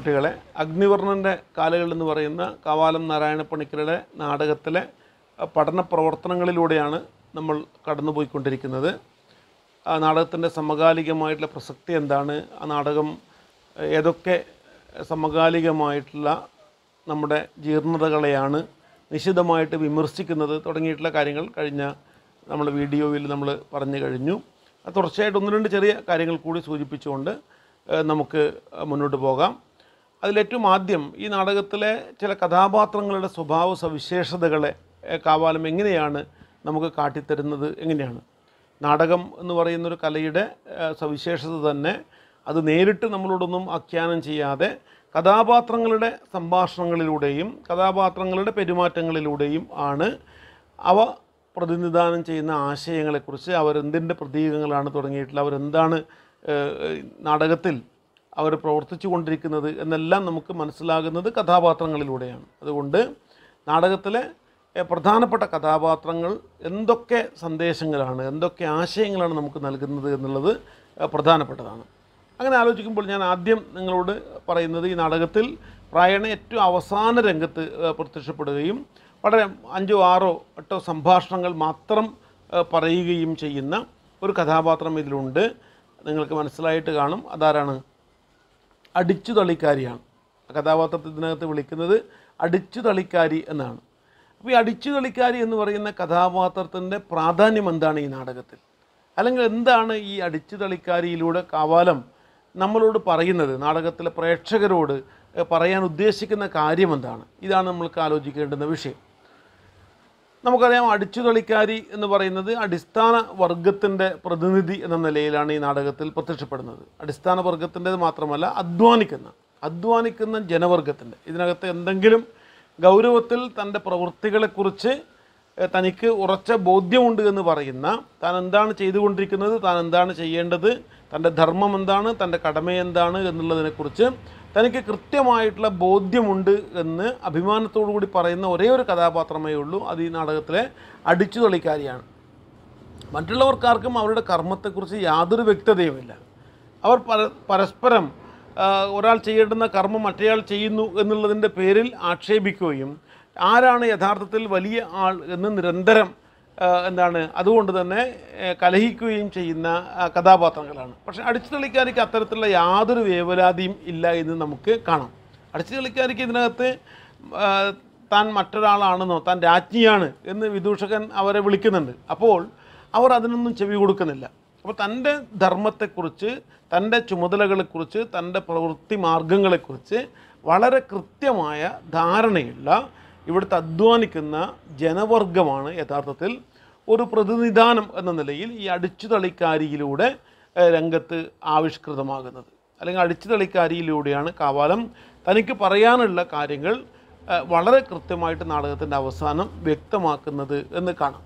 കുട്ടികളെ അഗ്നിവർണ്ണൻ്റെ കാലുകൾ എന്ന് പറയുന്ന കവാലം നാരായണ പണിക്കരുടെ നാടകത്തിലെ അഹ്, പഠന പ്രവർത്തനങ്ങളിലൂടെയാണ് നമ്മൾ കടന്നുപോയിക്കൊണ്ടിരിക്കുന്നത് ആ നാടകത്തിൻ്റെ സമകാലികമായിട്ടുള്ള പ്രസക്തി എന്താണ് ആ നാടകം അഹ്, ഏതൊക്കെ സമകാലികമായിട്ടുള്ള നമ്മുടെ ജീർണതകളെയാണ് നിശിതമായിട്ട് വിമർശിക്കുന്നത് തുടങ്ങിയിട്ടുള്ള കാര്യങ്ങൾ കഴിഞ്ഞ നമ്മുടെ വീഡിയോയിൽ നമ്മൾ പറഞ്ഞു കഴിഞ്ഞു അത് തുടർച്ചയായിട്ട് ഒന്ന് രണ്ട് ചെറിയ കാര്യങ്ങൾ കൂടി സൂചിപ്പിച്ചുകൊണ്ട് ഏഹ്, നമുക്ക് മുന്നോട്ട് പോകാം അതിലേറ്റവും ആദ്യം ഈ നാടകത്തിലെ ചില കഥാപാത്രങ്ങളുടെ സ്വഭാവ സവിശേഷതകളെ ഏഹ്, കാവാലം എങ്ങനെയാണ് നമുക്ക് കാട്ടിത്തരുന്നത് എങ്ങനെയാണ് നാടകം എന്ന് പറയുന്നൊരു കലയുടെ ഏഹ്, സവിശേഷത തന്നെ അത് നേരിട്ട് നമ്മളോടൊന്നും ആഖ്യാനം ചെയ്യാതെ കഥാപാത്രങ്ങളുടെ സംഭാഷണങ്ങളിലൂടെയും കഥാപാത്രങ്ങളുടെ പെരുമാറ്റങ്ങളിലൂടെയും ആണ് അവ പ്രതിനിധാനം ചെയ്യുന്ന ആശയങ്ങളെക്കുറിച്ച് അവരെന്തിൻ്റെ പ്രതീകങ്ങളാണ് തുടങ്ങിയിട്ടുള്ള അവരെന്താണ് ഏഹ്, നാടകത്തിൽ അവർ പ്രവർത്തിച്ചു കൊണ്ടിരിക്കുന്നത് എന്നെല്ലാം നമുക്ക് മനസ്സിലാകുന്നത് കഥാപാത്രങ്ങളിലൂടെയാണ് അതുകൊണ്ട് നാടകത്തിലെ ഏഹ്, പ്രധാനപ്പെട്ട കഥാപാത്രങ്ങൾ എന്തൊക്കെ സന്ദേശങ്ങളാണ് എന്തൊക്കെ ആശയങ്ങളാണ് നമുക്ക് നൽകുന്നത് എന്നുള്ളത് ഏഹ്, പ്രധാനപ്പെട്ടതാണ് അങ്ങനെ ആലോചിക്കുമ്പോൾ ഞാൻ ആദ്യം നിങ്ങളോട് പറയുന്നത് ഈ നാടകത്തിൽ പ്രായണ ഏറ്റവും അവസാന രംഗത്ത് ഏഹ്, പ്രത്യക്ഷപ്പെടുകയും വളരെ അഞ്ചോ ആറോ എട്ടോ സംഭാഷണങ്ങൾ മാത്രം ഏഹ്, പറയുകയും ചെയ്യുന്ന ഒരു കഥാപാത്രം ഇതിലുണ്ട് നിങ്ങൾക്ക് മനസ്സിലായിട്ട് കാണും അതാരാണ് അടിച്ചു തള്ളിക്കാരിയാണ് ആ കഥാപാത്രത്തെ ഇതിനകത്ത് വിളിക്കുന്നത് അടിച്ചു തള്ളിക്കാരി എന്നാണ് അപ്പോൾ ഈ അടിച്ചു തള്ളിക്കാരി എന്ന് പറയുന്ന കഥാപാത്രത്തിൻ്റെ പ്രാധാന്യം എന്താണ് ഈ നാടകത്തിൽ അല്ലെങ്കിൽ എന്താണ് ഈ അടിച്ചു തള്ളിക്കാരിയിലൂടെ കാവാലം നമ്മളോട് പറയുന്നത് നാടകത്തിലെ പ്രേക്ഷകരോട് ഏഹ്, പറയാൻ ഉദ്ദേശിക്കുന്ന കാര്യം എന്താണ് ഇതാണ് നമ്മൾക്ക് ആലോചിക്കേണ്ടുന്ന വിഷയം നമുക്കറിയാം അടിച്ചുതളിക്കാരി എന്ന് പറയുന്നത് അടിസ്ഥാന വർഗത്തിൻ്റെ പ്രതിനിധി എന്ന നിലയിലാണ് ഈ നാടകത്തിൽ പ്രത്യക്ഷപ്പെടുന്നത് അടിസ്ഥാന വർഗത്തിൻ്റെത് മാത്രമല്ല അധ്വാനിക്കുന്ന അധ്വാനിക്കുന്ന ജനവർഗത്തിൻ്റെ ഇതിനകത്ത് എന്തെങ്കിലും ഗൗരവത്തിൽ തൻ്റെ പ്രവൃത്തികളെക്കുറിച്ച് ഏഹ്, തനിക്ക് ഉറച്ച ബോധ്യമുണ്ട് എന്ന് പറയുന്ന താൻ എന്താണ് ചെയ്തുകൊണ്ടിരിക്കുന്നത് താൻ എന്താണ് ചെയ്യേണ്ടത് തൻ്റെ ധർമ്മം എന്താണ് തൻ്റെ കടമ എന്താണ് എന്നുള്ളതിനെക്കുറിച്ച് തനിക്ക് കൃത്യമായിട്ടുള്ള ബോധ്യമുണ്ട് എന്ന് അഭിമാനത്തോടു കൂടി പറയുന്ന ഒരേ ഒരു കഥാപാത്രമേ ഉള്ളൂ അത് ഈ നാടകത്തിലെ അടിച്ചു തളിക്കാരിയാണ് മറ്റുള്ളവർക്കാർക്കും അവരുടെ കർമ്മത്തെക്കുറിച്ച് യാതൊരു വ്യക്തതയുമില്ല അവർ പര പരസ്പരം ആ, ഒരാൾ ചെയ്യേണ്ടുന്ന കർമ്മം മറ്റേയാൾ ചെയ്യുന്നു എന്നുള്ളതിൻ്റെ പേരിൽ ആക്ഷേപിക്കുകയും ആരാണ് യഥാർത്ഥത്തിൽ വലിയ ആൾ എന്ന് നിരന്തരം ആ, എന്താണ് അതുകൊണ്ട് തന്നെ ഏ, കലഹിക്കുകയും ചെയ്യുന്ന ആ, കഥാപാത്രങ്ങളാണ് പക്ഷേ അടിച്ചുതളിക്കാരിക്ക് അത്തരത്തിലുള്ള യാതൊരു വേവലാതിയും ഇല്ല എന്ന് നമുക്ക് കാണാം അടിച്ചുതളിക്കാരിക്ക് ഇതിനകത്ത് ആ, താൻ മറ്റൊരാളാണെന്നോ താൻ രാജ്ഞിയാണ് എന്ന് വിദൂഷകൻ അവരെ വിളിക്കുന്നുണ്ട് അപ്പോൾ അവർ അതിനൊന്നും ചെവി കൊടുക്കുന്നില്ല അപ്പോൾ തൻ്റെ ധർമ്മത്തെക്കുറിച്ച് തൻ്റെ ചുമതലകളെക്കുറിച്ച് തൻ്റെ പ്രവൃത്തി മാർഗങ്ങളെക്കുറിച്ച് വളരെ കൃത്യമായ ധാരണയുള്ള ഇവിടുത്തെ അധ്വാനിക്കുന്ന ജനവർഗമാണ് യഥാർത്ഥത്തിൽ ഒരു പ്രതിനിധാനം എന്ന നിലയിൽ ഈ അടിച്ചുതളിക്കാരിയിലൂടെ ഏഹ്, രംഗത്ത് ആവിഷ്കൃതമാകുന്നത് അല്ലെങ്കിൽ അടിച്ചുതളിക്കാരിയിലൂടെയാണ് കാവാലം തനിക്ക് പറയാനുള്ള കാര്യങ്ങൾ ഏഹ്, വളരെ കൃത്യമായിട്ട് നാടകത്തിൻ്റെ അവസാനം വ്യക്തമാക്കുന്നത് എന്ന് കാണാം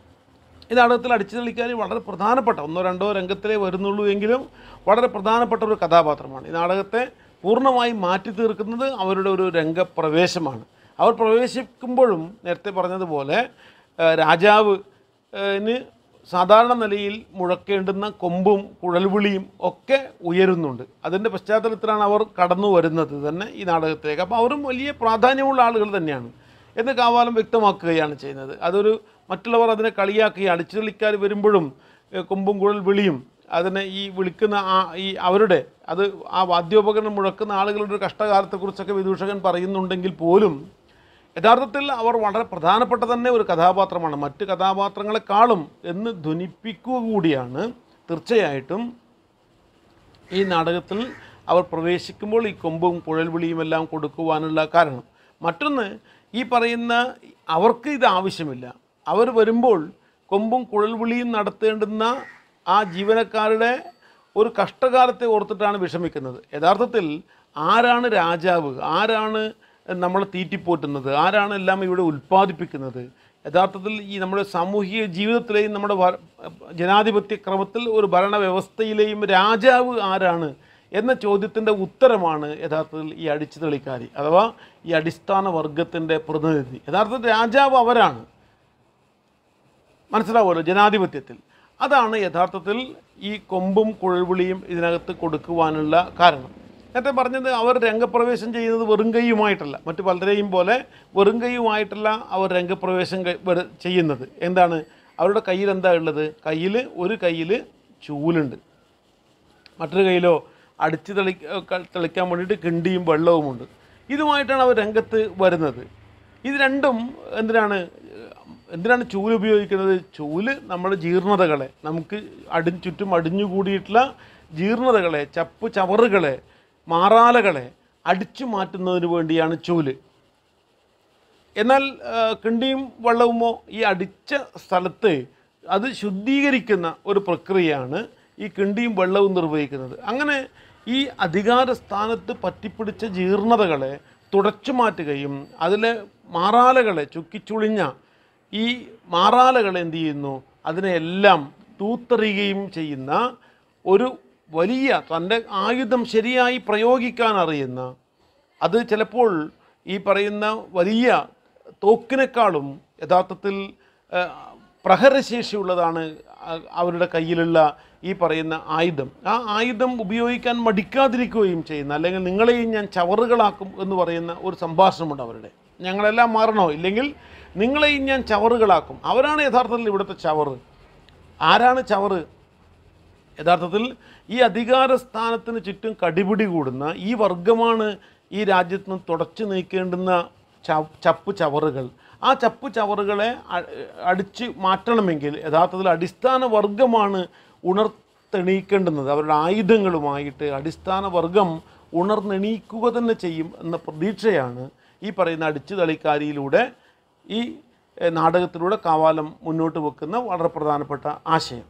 ഈ നാടകത്തിൽ അടിച്ചുതള്ളിക്കാരി വളരെ പ്രധാനപ്പെട്ട ഒന്നോ രണ്ടോ രംഗത്തിലേ വരുന്നുള്ളൂ എങ്കിലും വളരെ പ്രധാനപ്പെട്ട ഒരു കഥാപാത്രമാണ് ഈ നാടകത്തെ പൂർണ്ണമായി മാറ്റി തീർക്കുന്നത് അവരുടെ ഒരു രംഗപ്രവേശമാണ് അവർ പ്രവേശിക്കുമ്പോഴും നേരത്തെ പറഞ്ഞതുപോലെ ആ, രാജാവ് ന് സാധാരണ നിലയിൽ മുഴക്കേണ്ടുന്ന കൊമ്പും കുഴൽവിളിയും ഒക്കെ ഉയരുന്നുണ്ട് അതിൻ്റെ പശ്ചാത്തലത്തിലാണ് അവർ കടന്നു വരുന്നത് തന്നെ ഈ നാടകത്തിലേക്ക് അപ്പോൾ അവരും വലിയ പ്രാധാന്യമുള്ള ആളുകൾ തന്നെയാണ് എന്ന് കാവാലം വ്യക്തമാക്കുകയാണ് ചെയ്യുന്നത് അതൊരു മറ്റുള്ളവർ അതിനെ കളിയാക്കി അടിച്ചുതള്ളിക്കാർ വരുമ്പോഴും ഏഹ്, കൊമ്പും കുഴൽ വിളിയും അതിനെ ഈ വിളിക്കുന്ന ആ ഈ അവരുടെ അത് ആ വാദ്യോപകരണം മുഴക്കുന്ന ആളുകളുടെ ഒരു കഷ്ടകാലത്തെക്കുറിച്ചൊക്കെ വിദൂഷകൻ പറയുന്നുണ്ടെങ്കിൽ പോലും യഥാർത്ഥത്തിൽ അവർ വളരെ പ്രധാനപ്പെട്ട തന്നെ ഒരു കഥാപാത്രമാണ് മറ്റ് കഥാപാത്രങ്ങളെക്കാളും എന്ന് ധ്വനിപ്പിക്കുക കൂടിയാണ് തീർച്ചയായിട്ടും ഈ നാടകത്തിൽ അവർ പ്രവേശിക്കുമ്പോൾ ഈ കൊമ്പും കുഴൽവിളിയും എല്ലാം കൊടുക്കുവാനുള്ള കാരണം മറ്റൊന്ന് ഈ പറയുന്ന അവർക്ക് ഇത് ആവശ്യമില്ല അവർ വരുമ്പോൾ കൊമ്പും കുഴൽവിളിയും നടത്തേണ്ടുന്ന ആ ജീവനക്കാരുടെ ഒരു കഷ്ടകാലത്തെ ഓർത്തിട്ടാണ് വിഷമിക്കുന്നത് യഥാർത്ഥത്തിൽ ആരാണ് രാജാവ് ആരാണ് നമ്മളെ തീറ്റിപ്പോറ്റുന്നത് ആരാണ് എല്ലാം ഇവിടെ ഉൽപ്പാദിപ്പിക്കുന്നത് യഥാർത്ഥത്തിൽ ഈ നമ്മുടെ സാമൂഹിക ജീവിതത്തിലെയും നമ്മുടെ ഭ- ജനാധിപത്യ ക്രമത്തിൽ ഒരു ഭരണവ്യവസ്ഥയിലെയും രാജാവ് ആരാണ് എന്ന ചോദ്യത്തിൻ്റെ ഉത്തരമാണ് യഥാർത്ഥത്തിൽ ഈ അടിച്ചുതളിക്കാരി അഥവാ ഈ അടിസ്ഥാന വർഗത്തിൻ്റെ പ്രതിനിധി യഥാർത്ഥത്തിൽ രാജാവ് അവരാണ് മനസ്സിലാവുമല്ലോ ജനാധിപത്യത്തിൽ അതാണ് യഥാർത്ഥത്തിൽ ഈ കൊമ്പും കുഴൽവിളിയും ഇതിനകത്ത് കൊടുക്കുവാനുള്ള കാരണം നേരത്തെ പറഞ്ഞത് അവർ രംഗപ്രവേശം ചെയ്യുന്നത് വെറും കൈയുമായിട്ടല്ല മറ്റു പലരെയും പോലെ വെറും കൈയുമായിട്ടല്ല അവർ രംഗപ്രവേശം കൈ- വര- ചെയ്യുന്നത് എന്താണ് അവരുടെ കയ്യിൽ എന്താ ഉള്ളത് കയ്യിൽ ഒരു കയ്യിൽ ചൂലുണ്ട് മറ്റൊരു കയ്യിലോ അടിച്ച് തെളി ക- തെളിക്കാൻ വേണ്ടിയിട്ട് കിണ്ടിയും വെള്ളവുമുണ്ട് ഇതുമായിട്ടാണ് അവർ രംഗത്ത് വരുന്നത് ഇത് രണ്ടും എന്തിനാണ് എന്തിനാണ് ചൂല് ഉപയോഗിക്കുന്നത് ചൂല് നമ്മുടെ ജീർണതകളെ നമുക്ക് അടി ചുറ്റും അടിഞ്ഞുകൂടിയിട്ടുള്ള ജീർണതകളെ ചപ്പ് ചവറുകളെ മാറാലകളെ അടിച്ചു മാറ്റുന്നതിന് വേണ്ടിയാണ് ചൂല് എന്നാൽ ആ, കിണ്ടിയും വെള്ളവുമോ ഈ അടിച്ച സ്ഥലത്ത് അത് ശുദ്ധീകരിക്കുന്ന ഒരു പ്രക്രിയയാണ് ഈ കിണ്ടിയും വെള്ളവും നിർവഹിക്കുന്നത് അങ്ങനെ ഈ അധികാര സ്ഥാനത്ത് പറ്റിപ്പിടിച്ച ജീർണതകളെ തുടച്ചു മാറ്റുകയും അതിലെ മാറാലകളെ ചുക്കിച്ചുളിഞ്ഞ ഈ മാറാലകളെ എന്ത് ചെയ്യുന്നു അതിനെയെല്ലാം തൂത്തെറിയുകയും ചെയ്യുന്ന ഒരു വലിയ തൻ്റെ ആയുധം ശരിയായി പ്രയോഗിക്കാൻ അറിയുന്ന അത് ചിലപ്പോൾ ഈ പറയുന്ന വലിയ തോക്കിനേക്കാളും യഥാർത്ഥത്തിൽ ആ, പ്രഹരശേഷിയുള്ളതാണ് ആ- അവരുടെ കയ്യിലുള്ള ഈ പറയുന്ന ആയുധം ആ ആയുധം ഉപയോഗിക്കാൻ മടിക്കാതിരിക്കുകയും ചെയ്യുന്ന അല്ലെങ്കിൽ നിങ്ങളെയും ഞാൻ ചവറുകളാക്കും എന്ന് പറയുന്ന ഒരു സംഭാഷണമുണ്ട് അവരുടെ ഞങ്ങളെല്ലാം മാറണോ ഇല്ലെങ്കിൽ നിങ്ങളെയും ഞാൻ ചവറുകളാക്കും അവരാണ് യഥാർത്ഥത്തിൽ ഇവിടുത്തെ ചവറ് ആരാണ് ചവറ് യഥാർത്ഥത്തിൽ ഈ അധികാര സ്ഥാനത്തിന് ചുറ്റും കടിപിടി കൂടുന്ന ഈ വർഗമാണ് ഈ രാജ്യത്ത് നിന്ന് തുടച്ചു നീക്കേണ്ടുന്ന ച- ചപ്പ് ചവറുകൾ ആ ചപ്പ് ചവറുകളെ അ- അടിച്ച് മാറ്റണമെങ്കിൽ യഥാർത്ഥത്തിൽ അടിസ്ഥാന വർഗമാണ് ഉണർത്തെണീക്കേണ്ടുന്നത് അവരുടെ ആയുധങ്ങളുമായിട്ട് അടിസ്ഥാന വർഗം ഉണർന്നെണീക്കുക തന്നെ ചെയ്യും എന്ന പ്രതീക്ഷയാണ് ഈ പറയുന്ന അടിച്ചു തളിക്കാരിയിലൂടെ ഈ എഹ്, നാടകത്തിലൂടെ കാവാലം മുന്നോട്ട് വെക്കുന്ന വളരെ പ്രധാനപ്പെട്ട ആശയം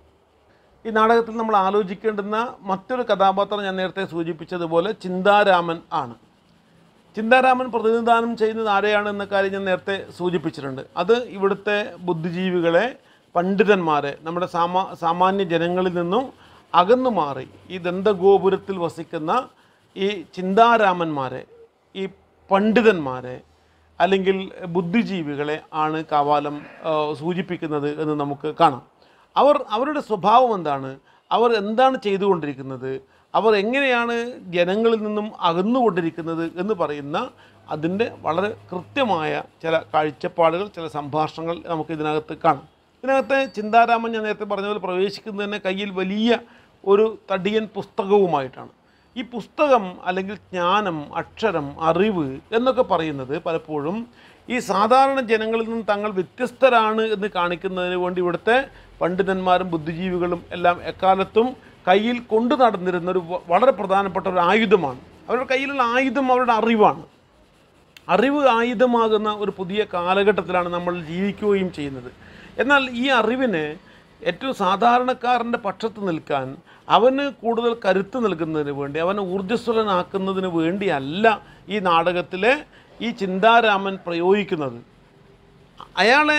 ഈ നാടകത്തിൽ നമ്മൾ ആലോചിക്കേണ്ടുന്ന മറ്റൊരു കഥാപാത്രം ഞാൻ നേരത്തെ സൂചിപ്പിച്ചതുപോലെ ചിന്താരാമൻ ആണ് ചിന്താരാമൻ പ്രതിനിധാനം ചെയ്യുന്നത് ആരെയാണ് എന്ന കാര്യം ഞാൻ നേരത്തെ സൂചിപ്പിച്ചിട്ടുണ്ട് അത് ഇവിടുത്തെ ബുദ്ധിജീവികളെ പണ്ഡിതന്മാരെ നമ്മുടെ സാമാ സാമാന്യ ജനങ്ങളിൽ നിന്നും അകന്നു മാറി ഈ ദന്തഗോപുരത്തിൽ വസിക്കുന്ന ഈ ചിന്താരാമന്മാരെ ഈ പണ്ഡിതന്മാരെ അല്ലെങ്കിൽ ബുദ്ധിജീവികളെ ആണ് കാവാലം ആ, സൂചിപ്പിക്കുന്നത് എന്ന് നമുക്ക് കാണാം അവർ അവരുടെ സ്വഭാവം എന്താണ് അവർ എന്താണ് ചെയ്തുകൊണ്ടിരിക്കുന്നത് അവർ എങ്ങനെയാണ് ജനങ്ങളിൽ നിന്നും അകന്നുകൊണ്ടിരിക്കുന്നത് എന്ന് പറയുന്ന അതിൻ്റെ വളരെ കൃത്യമായ ചില കാഴ്ചപ്പാടുകൾ ചില സംഭാഷണങ്ങൾ നമുക്ക് ഇതിനകത്ത് കാണാം ഇതിനകത്തെ ചിന്താരാമൻ ഞാൻ നേരത്തെ പറഞ്ഞ പോലെ പ്രവേശിക്കുന്നത് തന്നെ കയ്യിൽ വലിയ ഒരു തടിയൻ പുസ്തകവുമായിട്ടാണ് ഈ പുസ്തകം അല്ലെങ്കിൽ ജ്ഞാനം അക്ഷരം അറിവ് എന്നൊക്കെ പറയുന്നത് പലപ്പോഴും ഈ സാധാരണ ജനങ്ങളിൽ നിന്നും തങ്ങൾ വ്യത്യസ്തരാണ് എന്ന് കാണിക്കുന്നതിന് വേണ്ടി ഇവിടുത്തെ പണ്ഡിതന്മാരും ബുദ്ധിജീവികളും എല്ലാം എക്കാലത്തും കയ്യിൽ കൊണ്ടു നടന്നിരുന്ന ഒരു വ- വളരെ പ്രധാനപ്പെട്ട ഒരു ആയുധമാണ് അവരുടെ കയ്യിലുള്ള ആയുധം അവരുടെ അറിവാണ് അറിവ് ആയുധമാകുന്ന ഒരു പുതിയ കാലഘട്ടത്തിലാണ് നമ്മൾ ജീവിക്കുകയും ചെയ്യുന്നത് എന്നാൽ ഈ അറിവിന് ഏറ്റവും സാധാരണക്കാരൻ്റെ പക്ഷത്ത് നിൽക്കാൻ അവന് കൂടുതൽ കരുത്ത് നൽകുന്നതിന് വേണ്ടി അവനെ ഊർജ്ജസ്വലനാക്കുന്നതിന് വേണ്ടിയല്ല ഈ നാടകത്തിലെ ഈ ചിന്താരാമൻ പ്രയോഗിക്കുന്നത് അയാളെ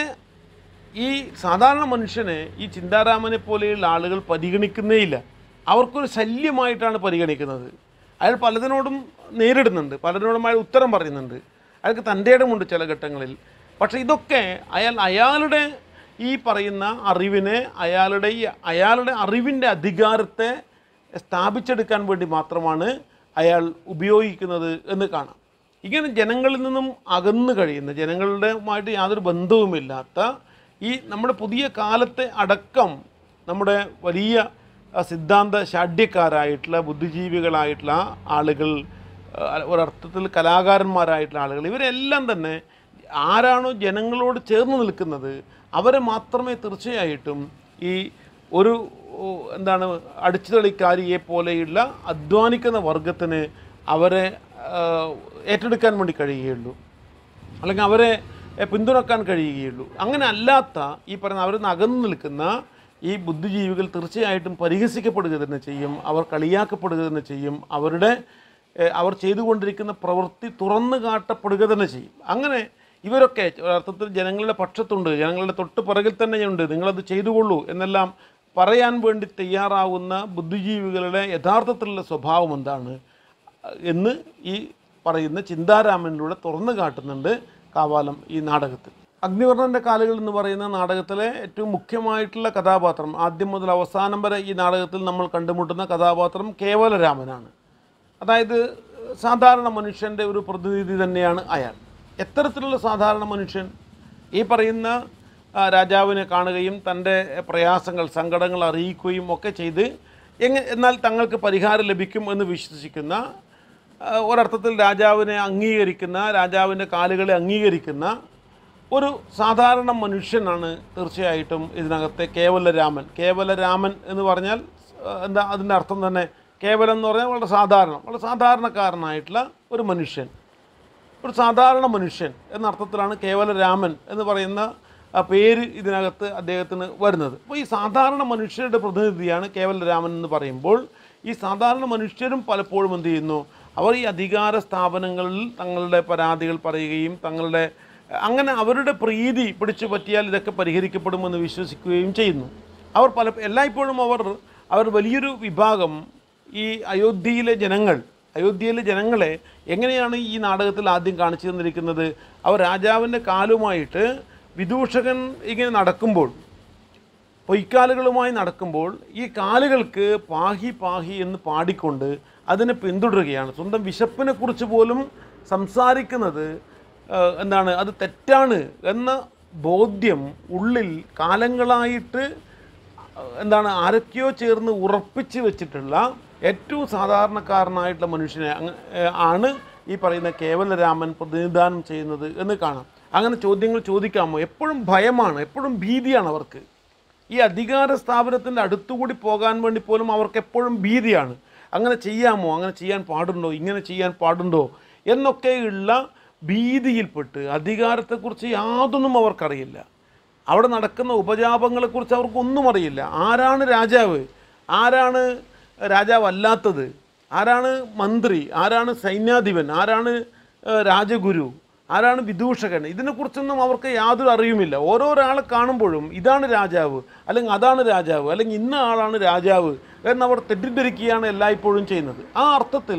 ഈ സാധാരണ മനുഷ്യനെ ഈ ചിന്താരാമനെ പോലെയുള്ള ആളുകൾ പരിഗണിക്കുന്നേയില്ല അവർക്കൊരു ശല്യമായിട്ടാണ് പരിഗണിക്കുന്നത് അയാൾ പലതിനോടും നേരിടുന്നുണ്ട് പലതിനോടും അയാൾ ഉത്തരം പറയുന്നുണ്ട് അയാൾക്ക് തൻ്റെ ഇടമുണ്ട് ചില ഘട്ടങ്ങളിൽ പക്ഷേ ഇതൊക്കെ അയാൾ അയാളുടെ ഈ പറയുന്ന അറിവിനെ അയാളുടെ ഈ അയാളുടെ അറിവിൻ്റെ അധികാരത്തെ സ്ഥാപിച്ചെടുക്കാൻ വേണ്ടി മാത്രമാണ് അയാൾ ഉപയോഗിക്കുന്നത് എന്ന് കാണാം ഇങ്ങനെ ജനങ്ങളിൽ നിന്നും അകന്നു കഴിയുന്ന ജനങ്ങളുടെയുമായിട്ട് യാതൊരു ബന്ധവുമില്ലാത്ത ഈ നമ്മുടെ പുതിയ കാലത്തെ അടക്കം നമ്മുടെ വലിയ ആ, സിദ്ധാന്ത ഷാഢ്യക്കാരായിട്ടുള്ള ബുദ്ധിജീവികളായിട്ടുള്ള ആളുകൾ ആ, ഒരർത്ഥത്തിൽ കലാകാരന്മാരായിട്ടുള്ള ആളുകൾ ഇവരെല്ലാം തന്നെ ആരാണോ ജനങ്ങളോട് ചേർന്ന് നിൽക്കുന്നത് അവരെ മാത്രമേ തീർച്ചയായിട്ടും ഈ ഒരു ഓ, എന്താണ് അടിച്ചുതളിക്കാരിയെ പോലെയുള്ള അധ്വാനിക്കുന്ന വർഗത്തിന് അവരെ ആ, ഏറ്റെടുക്കാൻ വേണ്ടി കഴിയുകയുള്ളൂ അല്ലെങ്കിൽ അവരെ എ, പിന്തുണക്കാൻ കഴിയുകയുള്ളൂ അങ്ങനെ അല്ലാത്ത ഈ പറയുന്ന അവരിൽ നിന്ന് അകന്നു നിൽക്കുന്ന ഈ ബുദ്ധിജീവികൾ തീർച്ചയായിട്ടും പരിഹസിക്കപ്പെടുക തന്നെ ചെയ്യും അവർ കളിയാക്കപ്പെടുക തന്നെ ചെയ്യും അവരുടെ എ, അവർ ചെയ്തുകൊണ്ടിരിക്കുന്ന പ്രവൃത്തി തുറന്നു കാട്ടപ്പെടുക തന്നെ ചെയ്യും അങ്ങനെ ഇവരൊക്കെ അർത്ഥത്തിൽ ജനങ്ങളുടെ പക്ഷത്തുണ്ട് ജനങ്ങളുടെ തൊട്ട് പിറകിൽ തന്നെയുണ്ട് നിങ്ങളത് ചെയ്തുകൊള്ളൂ എന്നെല്ലാം പറയാൻ വേണ്ടി തയ്യാറാവുന്ന ബുദ്ധിജീവികളുടെ യഥാർത്ഥത്തിലുള്ള സ്വഭാവം എന്താണ് എന്ന് ഈ പറയുന്ന ചിന്താരാമനിലൂടെ തുറന്നു കാട്ടുന്നുണ്ട് കാവാലം ഈ നാടകത്തിൽ അഗ്നിവർണ്ണൻ്റെ കാലുകൾ എന്ന് പറയുന്ന നാടകത്തിലെ ഏറ്റവും മുഖ്യമായിട്ടുള്ള കഥാപാത്രം ആദ്യം മുതൽ അവസാനം വരെ ഈ നാടകത്തിൽ നമ്മൾ കണ്ടുമുട്ടുന്ന കഥാപാത്രം കേവലരാമനാണ് അതായത് സാധാരണ മനുഷ്യൻ്റെ ഒരു പ്രതിനിധി തന്നെയാണ് അയാൾ എത്തരത്തിലുള്ള സാധാരണ മനുഷ്യൻ ഈ പറയുന്ന ആ, രാജാവിനെ കാണുകയും തൻ്റെ പ്രയാസങ്ങൾ സങ്കടങ്ങൾ അറിയിക്കുകയും ഒക്കെ ചെയ്ത് എങ്ങ എന്നാൽ തങ്ങൾക്ക് പരിഹാരം ലഭിക്കും എന്ന് വിശ്വസിക്കുന്ന ആ, ഒരർത്ഥത്തിൽ രാജാവിനെ അംഗീകരിക്കുന്ന രാജാവിൻ്റെ കാലുകളെ അംഗീകരിക്കുന്ന ഒരു സാധാരണ മനുഷ്യനാണ് തീർച്ചയായിട്ടും ഇതിനകത്തെ കേവലരാമൻ കേവലരാമൻ എന്ന് പറഞ്ഞാൽ ആ, എന്താ അതിൻ്റെ അർത്ഥം തന്നെ കേവലം എന്ന് പറഞ്ഞാൽ വളരെ സാധാരണ വളരെ സാധാരണക്കാരനായിട്ടുള്ള ഒരു മനുഷ്യൻ ഒരു സാധാരണ മനുഷ്യൻ എന്ന അർത്ഥത്തിലാണ് കേവലരാമൻ എന്ന് പറയുന്ന ആ പേര് ഇതിനകത്ത് അദ്ദേഹത്തിന് വരുന്നത് അപ്പോൾ ഈ സാധാരണ മനുഷ്യരുടെ പ്രതിനിധിയാണ് കേവലരാമൻ എന്ന് പറയുമ്പോൾ ഈ സാധാരണ മനുഷ്യരും പലപ്പോഴും എന്ത് ചെയ്യുന്നു അവർ ഈ അധികാര സ്ഥാപനങ്ങളിൽ തങ്ങളുടെ പരാതികൾ പറയുകയും തങ്ങളുടെ അങ്ങനെ അവരുടെ പ്രീതി പിടിച്ചു പറ്റിയാൽ ഇതൊക്കെ പരിഹരിക്കപ്പെടുമെന്ന് വിശ്വസിക്കുകയും ചെയ്യുന്നു അവർ പല എല്ലായ്പ്പോഴും അവർ അവർ വലിയൊരു വിഭാഗം ഈ അയോധ്യയിലെ ജനങ്ങൾ അയോധ്യയിലെ ജനങ്ങളെ എങ്ങനെയാണ് ഈ നാടകത്തിൽ ആദ്യം കാണിച്ചു തന്നിരിക്കുന്നത് അവർ രാജാവിൻ്റെ കാലുമായിട്ട് വിദൂഷകൻ ഇങ്ങനെ നടക്കുമ്പോൾ പൊയ്ക്കാലുകളുമായി നടക്കുമ്പോൾ ഈ കാലുകൾക്ക് പാഹി പാഹി എന്ന് പാടിക്കൊണ്ട് അതിനെ പിന്തുടരുകയാണ് സ്വന്തം വിശപ്പിനെ കുറിച്ച് പോലും സംസാരിക്കുന്നത് ആ, എന്താണ് അത് തെറ്റാണ് എന്ന ബോധ്യം ഉള്ളിൽ കാലങ്ങളായിട്ട് എന്താണ് ആരൊക്കെയോ ചേർന്ന് ഉറപ്പിച്ച് വെച്ചിട്ടുള്ള ഏറ്റവും സാധാരണക്കാരനായിട്ടുള്ള മനുഷ്യനെ അങ്ങ് ഏഹ് ആണ് ഈ പറയുന്ന കേവലരാമൻ പ്രതിനിധാനം ചെയ്യുന്നത് എന്ന് കാണാം അങ്ങനെ ചോദ്യങ്ങൾ ചോദിക്കാമോ എപ്പോഴും ഭയമാണ് എപ്പോഴും ഭീതിയാണ് അവർക്ക് ഈ അധികാര സ്ഥാപനത്തിൻ്റെ അടുത്തുകൂടി പോകാൻ വേണ്ടി പോലും അവർക്ക് എപ്പോഴും ഭീതിയാണ് അങ്ങനെ ചെയ്യാമോ അങ്ങനെ ചെയ്യാൻ പാടുണ്ടോ ഇങ്ങനെ ചെയ്യാൻ പാടുണ്ടോ എന്നൊക്കെയുള്ള ഭീതിയിൽപ്പെട്ട് അധികാരത്തെക്കുറിച്ച് യാതൊന്നും അവർക്കറിയില്ല അവിടെ നടക്കുന്ന ഉപജാപങ്ങളെക്കുറിച്ച് അവർക്കൊന്നും അറിയില്ല ആരാണ് രാജാവ് ആരാണ് രാജാവ് അല്ലാത്തത് ആരാണ് മന്ത്രി ആരാണ് സൈന്യാധിപൻ ആരാണ് ഏഹ്, രാജഗുരു ആരാണ് വിദൂഷകൻ ഇതിനെക്കുറിച്ചൊന്നും അവർക്ക് യാതൊരു അറിയുമില്ല ഓരോരാളെ കാണുമ്പോഴും ഇതാണ് രാജാവ് അല്ലെങ്കിൽ അതാണ് രാജാവ് അല്ലെങ്കിൽ ഇന്ന ആളാണ് രാജാവ് എന്നവർ തെറ്റിദ്ധരിക്കുകയാണ് എല്ലായ്പ്പോഴും ചെയ്യുന്നത് ആ അർത്ഥത്തിൽ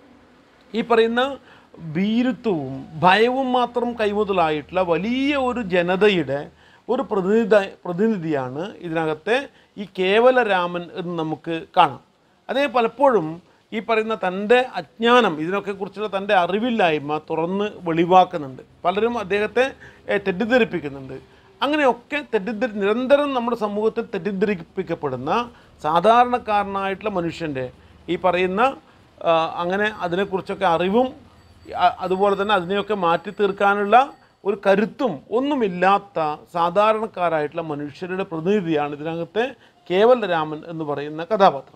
ഈ പറയുന്ന ഭീരുത്വവും ഭയവും മാത്രം കൈമുതലായിട്ടുള്ള വലിയ ഒരു ജനതയുടെ ഒരു പ്രതിനിധി പ്രതിനിധിയാണ് ഇതിനകത്തെ ഈ കേവലരാമൻ എന്ന് നമുക്ക് കാണാം അതേ പലപ്പോഴും ഈ പറയുന്ന തൻ്റെ അജ്ഞാനം ഇതിനൊക്കെ കുറിച്ചുള്ള തൻ്റെ അറിവില്ലായ്മ തുറന്ന് വെളിവാക്കുന്നുണ്ട് പലരും അദ്ദേഹത്തെ ഏ, തെറ്റിദ്ധരിപ്പിക്കുന്നുണ്ട് അങ്ങനെയൊക്കെ തെറ്റിദ്ധരി നിരന്തരം നമ്മുടെ സമൂഹത്തിൽ തെറ്റിദ്ധരിപ്പിക്കപ്പെടുന്ന സാധാരണക്കാരനായിട്ടുള്ള മനുഷ്യൻ്റെ ഈ പറയുന്ന ആ, അങ്ങനെ അതിനെക്കുറിച്ചൊക്കെ അറിവും അ- അതുപോലെ തന്നെ അതിനെയൊക്കെ മാറ്റി തീർക്കാനുള്ള ഒരു കരുത്തും ഒന്നുമില്ലാത്ത സാധാരണക്കാരായിട്ടുള്ള മനുഷ്യരുടെ പ്രതിനിധിയാണ് ഇതിനകത്തെ കേവലരാമൻ എന്ന് പറയുന്ന കഥാപാത്രം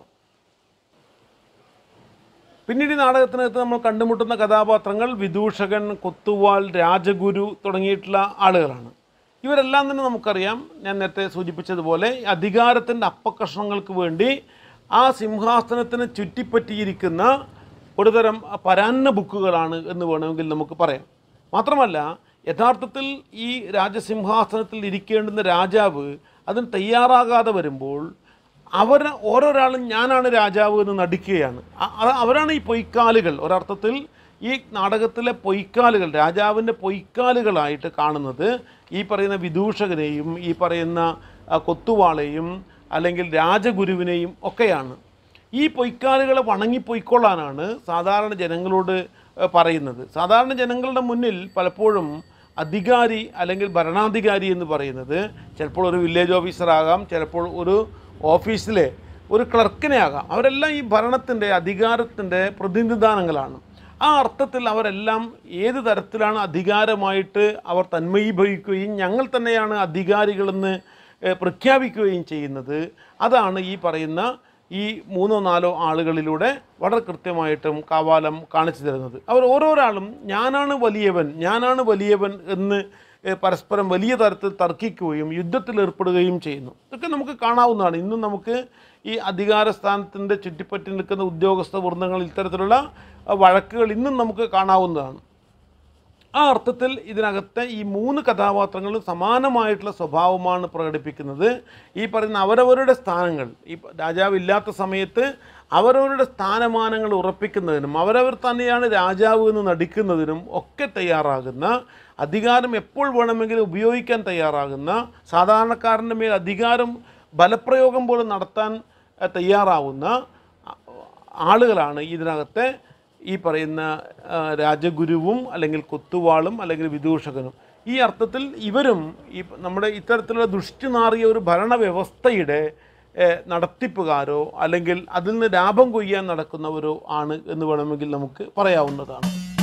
പിന്നീട് ഈ നാടകത്തിനകത്ത് നമ്മൾ കണ്ടുമുട്ടുന്ന കഥാപാത്രങ്ങൾ വിദൂഷകൻ കൊത്തുവാൾ രാജഗുരു തുടങ്ങിയിട്ടുള്ള ആളുകളാണ് ഇവരെല്ലാം തന്നെ നമുക്കറിയാം ഞാൻ നേരത്തെ സൂചിപ്പിച്ചതുപോലെ അധികാരത്തിൻ്റെ അപ്പക്കഷ്ണങ്ങൾക്ക് വേണ്ടി ആ സിംഹാസനത്തിന് ചുറ്റിപ്പറ്റിയിരിക്കുന്ന ഒരുതരം പരാന്ന ബുക്കുകളാണ് എന്ന് വേണമെങ്കിൽ നമുക്ക് പറയാം മാത്രമല്ല യഥാർത്ഥത്തിൽ ഈ രാജസിംഹാസനത്തിൽ ഇരിക്കേണ്ടുന്ന രാജാവ് അതിന് തയ്യാറാകാതെ വരുമ്പോൾ അവർ ഓരോരാളും ഞാനാണ് രാജാവ് എന്ന് നടിക്കുകയാണ് അ- അത് അവരാണ് ഈ പൊയ്ക്കാലുകൾ ഒരർത്ഥത്തിൽ ഈ നാടകത്തിലെ പൊയ്ക്കാലുകൾ രാജാവിൻ്റെ പൊയ്ക്കാലുകളായിട്ട് കാണുന്നത് ഈ പറയുന്ന വിദൂഷകനെയും ഈ പറയുന്ന ആ, കൊത്തുവാളെയും അല്ലെങ്കിൽ രാജഗുരുവിനെയും ഒക്കെയാണ് ഈ പൊയ്ക്കാലുകളെ വണങ്ങിപ്പൊയ്ക്കൊള്ളാനാണ് സാധാരണ ജനങ്ങളോട് ഏഹ്, പറയുന്നത് സാധാരണ ജനങ്ങളുടെ മുന്നിൽ പലപ്പോഴും അധികാരി അല്ലെങ്കിൽ ഭരണാധികാരി എന്ന് പറയുന്നത് ചിലപ്പോൾ ഒരു വില്ലേജ് ഓഫീസറാകാം ചിലപ്പോൾ ഒരു ഓഫീസിലെ ഒരു ക്ലർക്കിനെ ആകാം അവരെല്ലാം ഈ ഭരണത്തിൻ്റെ അധികാരത്തിൻ്റെ പ്രതിനിധാനങ്ങളാണ് ആ അർത്ഥത്തിൽ അവരെല്ലാം ഏത് തരത്തിലാണ് അധികാരമായിട്ട് അവർ തന്മയീഭവിക്കുകയും ഞങ്ങൾ തന്നെയാണ് അധികാരികളെന്ന് ഏഹ്, പ്രഖ്യാപിക്കുകയും ചെയ്യുന്നത് അതാണ് ഈ പറയുന്ന ഈ മൂന്നോ നാലോ ആളുകളിലൂടെ വളരെ കൃത്യമായിട്ടും കാവാലം കാണിച്ചു തരുന്നത് അവർ ഓരോരാളും ഞാനാണ് വലിയവൻ ഞാനാണ് വലിയവൻ എന്ന് ഏഹ്, പരസ്പരം വലിയ തരത്തിൽ തർക്കിക്കുകയും യുദ്ധത്തിൽ ഏർപ്പെടുകയും ചെയ്യുന്നു ഇതൊക്കെ നമുക്ക് കാണാവുന്നതാണ് ഇന്നും നമുക്ക് ഈ അധികാര സ്ഥാനത്തിൻ്റെ ചുറ്റിപ്പറ്റി നിൽക്കുന്ന ഉദ്യോഗസ്ഥ വൃന്ദങ്ങളിൽ ഇത്തരത്തിലുള്ള അഹ്, വഴക്കുകൾ ഇന്നും നമുക്ക് കാണാവുന്നതാണ് ആ അർത്ഥത്തിൽ ഇതിനകത്തെ ഈ മൂന്ന് കഥാപാത്രങ്ങളും സമാനമായിട്ടുള്ള സ്വഭാവമാണ് പ്രകടിപ്പിക്കുന്നത് ഈ പറയുന്ന അവരവരുടെ സ്ഥാനങ്ങൾ ഈ രാജാവ് ഇല്ലാത്ത സമയത്ത് അവരവരുടെ സ്ഥാനമാനങ്ങൾ ഉറപ്പിക്കുന്നതിനും അവരവർ തന്നെയാണ് രാജാവ് എന്ന് നടിക്കുന്നതിനും ഒക്കെ തയ്യാറാകുന്ന അധികാരം എപ്പോൾ വേണമെങ്കിലും ഉപയോഗിക്കാൻ തയ്യാറാകുന്ന സാധാരണക്കാരൻ്റെ മേൽ അധികാരം ബലപ്രയോഗം പോലും നടത്താൻ അഹ്, തയ്യാറാവുന്ന ആളുകളാണ് ഇതിനകത്തെ ഈ പറയുന്ന ആ, രാജഗുരുവും അല്ലെങ്കിൽ കൊത്തുവാളും അല്ലെങ്കിൽ വിദൂഷകനും ഈ അർത്ഥത്തിൽ ഇവരും ഈ നമ്മുടെ ഇത്തരത്തിലുള്ള ദുഷ്ടി നാറിയ ഒരു ഭരണവ്യവസ്ഥയുടെ ഏഹ്, നടത്തിപ്പുകാരോ അല്ലെങ്കിൽ അതിൽ നിന്ന് ലാഭം കൊയ്യാൻ നടക്കുന്നവരോ ആണ് എന്ന് വേണമെങ്കിൽ നമുക്ക് പറയാവുന്നതാണ്